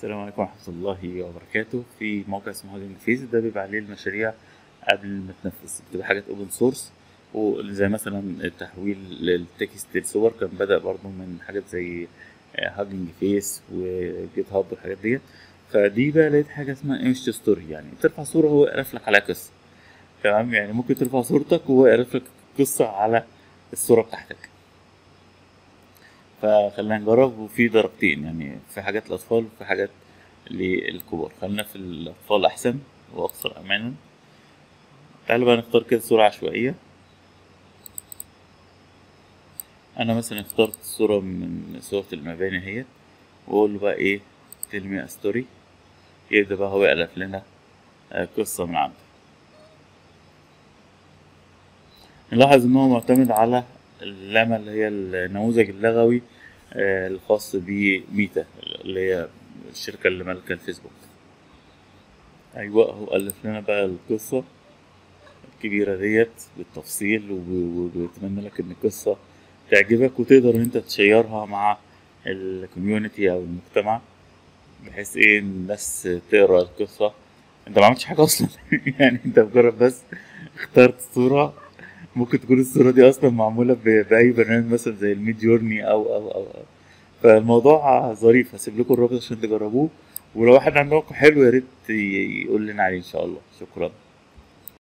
السلام عليكم ورحمة الله وبركاته في موقع اسمه هاجنج فيس ده بيبقى عليه المشاريع قبل ما تنفذ بتبقى حاجات اوبن سورس وزي مثلا التحويل للتكست للصور كان بدأ برضه من حاجات زي هاجنج فيس وجيت هاب والحاجات ديت فدي بقى لقيت حاجة اسمها ايمج ستوري يعني بترفع صورة وهو يعرف لك عليها قصة تمام يعني ممكن ترفع صورتك وهو يعرف لك قصة على الصورة بتاعتك فخلينا نجرب وفي درجتين يعني في حاجات الأطفال وفي حاجات للكبار خلينا في الأطفال أحسن وأكثر أمانا تعالوا بقى نختار كده صورة عشوائية أنا مثلا اخترت صورة من صورة المباني اهيت وأقول له بقى إيه تلمي ستوري يبدأ بقى هو يألف لنا قصة من عنده نلاحظ إن هو معتمد على اللامة اللي هي النموذج اللغوي الخاص بميتا اللي هي الشركة اللي مالكة الفيسبوك أيوة هو ألف لنا بقى القصة الكبيرة ديت بالتفصيل وبيتمنى لك إن القصة تعجبك وتقدر إن أنت تشيرها مع الكوميونتي أو المجتمع بحيث إيه الناس تقرا القصة أنت ما عملتش حاجة أصلا يعني أنت مجرد بس اخترت صورة ممكن تكون الصورة دي أصلا معمولة بأي برنامج مثلا زي الميد جورني أو أو أو, أو. فالموضوع ظريف هسيب لكم الرابط عشان تجربوه ولو واحد عنده موقع حلو يا ريت يقول لنا عليه إن شاء الله شكرا